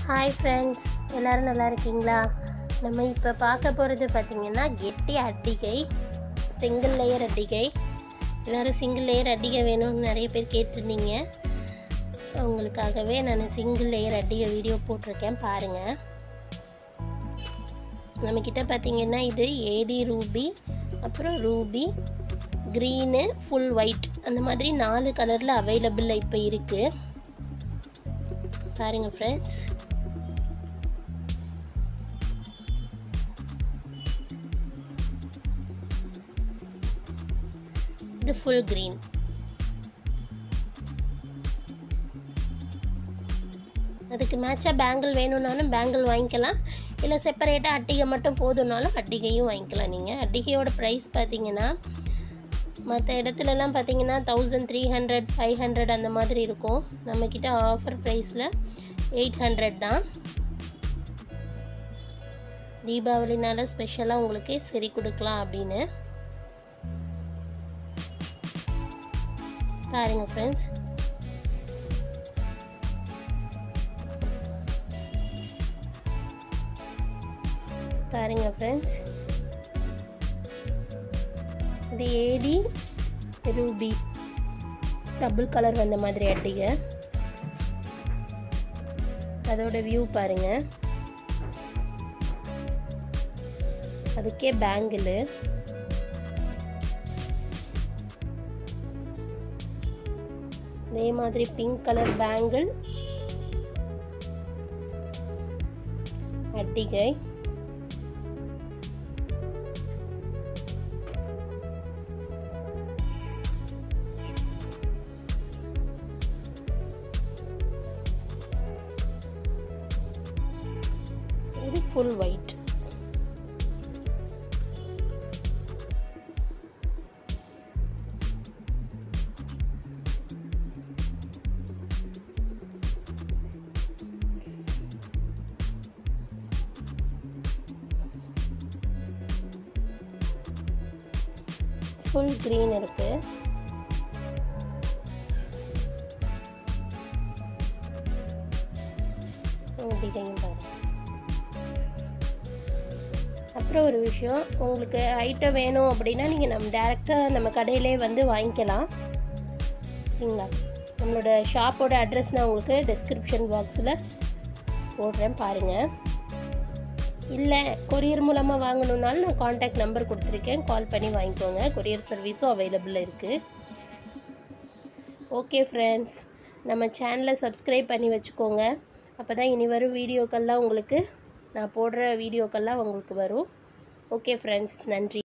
hi friends எல்லோரும் நல்லா இருக்கீங்களா நம்ம இப்போ பார்க்க போகிறது பார்த்திங்கன்னா கெட்டி அட்டிகை சிங்கிள் லேயர் அட்டிகை எல்லோரும் சிங்கிள் லேயர் அட்டிகை வேணும்னு நிறைய பேர் கேட்டிருந்தீங்க உங்களுக்காகவே நான் சிங்கிள் லேயர் அட்டிகை வீடியோ போட்டிருக்கேன் பாருங்கள் நம்மக்கிட்ட பார்த்திங்கன்னா இது ஏடி ரூபி அப்புறம் ரூபி க்ரீனு ஃபுல் ஒயிட் அந்த மாதிரி நாலு கலரில் அவைலபிளில் இப்போ இருக்குது பாருங்கள் ஃப்ரெண்ட்ஸ் இது ஃபுல் க்ரீன் அதுக்கு மேட்சாக பேங்கிள் வேணும்னாலும் பேங்கிள் வாங்கிக்கலாம் இல்லை செப்பரேட்டாக அட்டிகை மட்டும் போதும்னாலும் அட்டிகையும் வாங்கிக்கலாம் நீங்கள் அட்டிகையோட ப்ரைஸ் பார்த்தீங்கன்னா மற்ற இடத்துலலாம் பார்த்தீங்கன்னா thousand three hundred five hundred அந்த மாதிரி இருக்கும் நம்மக்கிட்ட ஆஃபர் ப்ரைஸில் எயிட் ஹண்ட்ரட் தான் தீபாவளினால ஸ்பெஷலாக உங்களுக்கு சரி கொடுக்கலாம் அப்படின்னு பாருங்க ஃப்ரெண்ட்ஸ் பாருங்க ஃப்ரெண்ட்ஸ் இது ஏடி ரூபி டபுள் கலர் வந்த மாதிரி அட்டிகை அதோட வியூ பாருங்க அதுக்கே பேங்கிள் அதே மாதிரி பிங்க் கலர் பேங்கிள் அட்டிகை இது ஃபுல் ஒயிட் ஃபுல் க்ரீன் இருக்குது டிசைன் பாருங்க அப்புறம் ஒரு விஷயம் உங்களுக்கு ஐட்டம் வேணும் அப்படின்னா நீங்கள் நம்ம டேரெக்டாக நம்ம கடையிலே வந்து வாங்கிக்கலாம் சரிங்களா நம்மளோட ஷாப்போட அட்ரஸ் நான் உங்களுக்கு டிஸ்கிரிப்ஷன் பாக்ஸில் போடுறேன் பாருங்கள் இல்லை கொரியர் மூலமாக வாங்கணுன்னாலும் நான் காண்டாக்ட் நம்பர் கொடுத்துருக்கேன் கால் பண்ணி வாங்கிக்கோங்க கொரியர் சர்வீஸும் அவைலபிள் இருக்குது ஓகே ஃப்ரெண்ட்ஸ் நம்ம சேனலை சப்ஸ்கிரைப் பண்ணி வச்சுக்கோங்க அப்போ தான் இனி வரும் வீடியோக்கள்லாம் உங்களுக்கு நான் போடுற வீடியோக்கள்லாம் உங்களுக்கு வரும் ஓகே ஃப்ரெண்ட்ஸ் நன்றி